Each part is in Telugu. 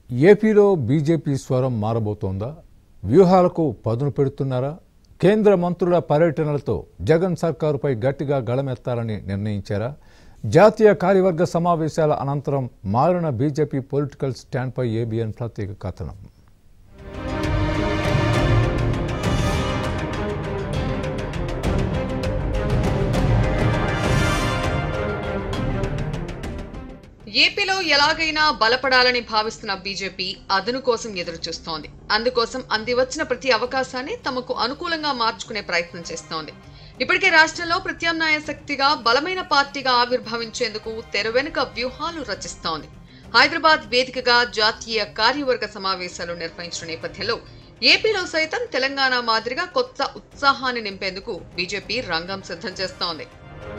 ఏపీలో బీజేపీ స్వరం మారబోతోందా వ్యూహాలకు పదును పెడుతున్నారా కేంద్ర మంత్రుల పర్యటనలతో జగన్ సర్కారుపై గట్టిగా గళమెత్తాలని నిర్ణయించారా జాతీయ కార్యవర్గ సమావేశాల అనంతరం మారిన బీజేపీ పొలిటికల్ స్టాండ్పై ఏబిఎన్ ప్రత్యేక కథనం ఏపీలో ఎలాగైనా బలపడాలని భావిస్తున్న బీజేపీ అదును కోసం ఎదురు చూస్తోంది అందుకోసం అందివచ్చిన ప్రతి అవకాశాన్ని తమకు అనుకూలంగా మార్చుకునే ప్రయత్నం చేస్తోంది ఇప్పటికే రాష్ట్రంలో ప్రత్యామ్నాయ శక్తిగా బలమైన పార్టీగా ఆవిర్భవించేందుకు తెర వెనుక వ్యూహాలు రచిస్తోంది హైదరాబాద్ వేదికగా జాతీయ కార్యవర్గ సమావేశాలు నిర్వహించిన నేపథ్యంలో ఏపీలో సైతం తెలంగాణ మాదిరిగా కొత్త ఉత్సాహాన్ని నింపేందుకు బీజేపీ రంగం సిద్ధం చేస్తోంది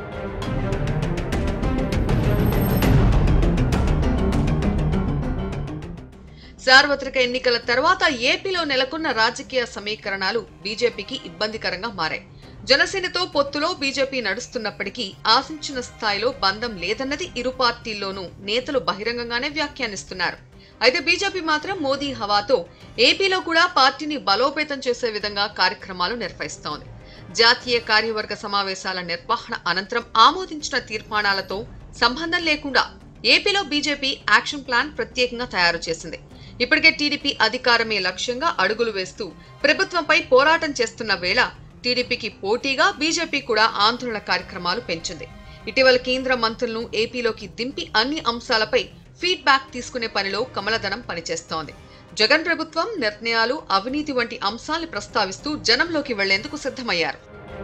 సార్వత్రిక ఎన్నికల తర్వాత ఏపీలో నెలకొన్న రాజకీయ సమీకరణాలు బీజేపీకి ఇబ్బందికరంగా మారాయి జనసేనతో పొత్తులో బీజేపీ నడుస్తున్నప్పటికీ ఆశించిన స్థాయిలో బంధం లేదన్నది ఇరు పార్టీల్లోనూ నేతలు బహిరంగంగానే వ్యాఖ్యానిస్తున్నారు అయితే బీజేపీ మాత్రం మోదీ హవాతో ఏపీలో కూడా పార్టీని బలోపేతం చేసే విధంగా కార్యక్రమాలు నిర్వహిస్తోంది జాతీయ కార్యవర్గ సమావేశాల నిర్వహణ అనంతరం ఆమోదించిన తీర్మానాలతో సంబంధం లేకుండా ఏపీలో బీజేపీ యాక్షన్ ప్లాన్ ప్రత్యేకంగా తయారు చేసింది ఇప్పటికే టీడీపీ అధికారమే లక్ష్యంగా అడుగులు వేస్తూ ప్రభుత్వంపై పోరాటం చేస్తున్న వేళ టీడీపీకి పోటీగా బీజేపీ కూడా ఆందోళన కార్యక్రమాలు పెంచింది ఇటీవల కేంద్ర మంత్రులను ఏపీలోకి దింపి అన్ని అంశాలపై ఫీడ్బ్యాక్ తీసుకునే పనిలో కమలదనం పనిచేస్తోంది జగన్ ప్రభుత్వం నిర్ణయాలు అవినీతి వంటి అంశాల్ని ప్రస్తావిస్తూ జనంలోకి వెళ్లేందుకు సిద్ధమయ్యారు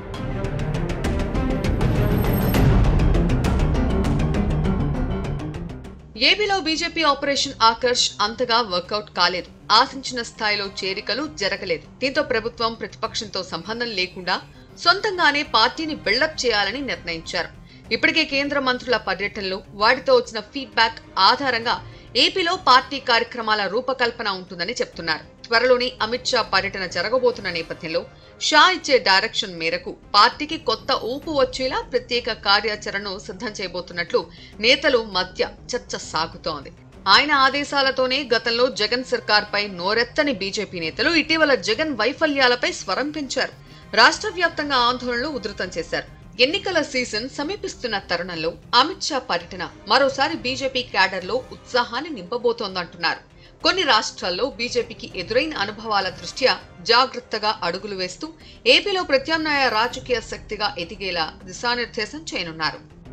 ఏపీలో బీజేపీ ఆపరేషన్ ఆకర్ష్ అంతగా వర్కౌట్ కాలేదు ఆశించిన స్థాయిలో చేరికలు జరగలేదు దీంతో ప్రభుత్వం ప్రతిపక్షంతో సంబంధం లేకుండా సొంతంగానే పార్టీని బిల్డప్ చేయాలని నిర్ణయించారు ఇప్పటికే కేంద్ర మంత్రుల పర్యటనలు వాటితో వచ్చిన ఫీడ్బ్యాక్ ఆధారంగా ఏపీలో పార్టీ కార్యక్రమాల రూపకల్పన ఉంటుందని చెప్తున్నారు త్వరలోనే అమిత్ షా పర్యటన జరగబోతున్న నేపథ్యంలో షా ఇచ్చే డైరెక్షన్ మేరకు పార్టీకి కొత్త ఊపు వచ్చేలా ప్రత్యేక కార్యాచరణను సిద్ధం చేయబోతున్నట్లు నేతలు మధ్య చర్చ సాగుతోంది ఆయన ఆదేశాలతోనే గతంలో జగన్ సర్కార్పై నోరెత్తని బీజేపీ నేతలు ఇటీవల జగన్ వైఫల్యాలపై స్వరం పెంచారు రాష్ట్ర వ్యాప్తంగా ఆందోళనలు ఉధృతం చేశారు ఎన్నికల సీజన్ సమీపిస్తున్న తరుణంలో అమిత్ షా పర్యటన మరోసారి బీజేపీ క్యాడర్లో ఉత్సాహాన్ని నింపబోతోందంటున్నారు కొన్ని రాష్ట్రాల్లో బీజేపీకి ఎదురైన అనుభవాల దృష్ట్యా జాగ్రత్తగా అడుగులు వేస్తూ ఏపీలో ప్రత్యామ్నాయ రాజకీయ శక్తిగా ఎదిగేలా దిశానిర్దేశం చేయనున్నారు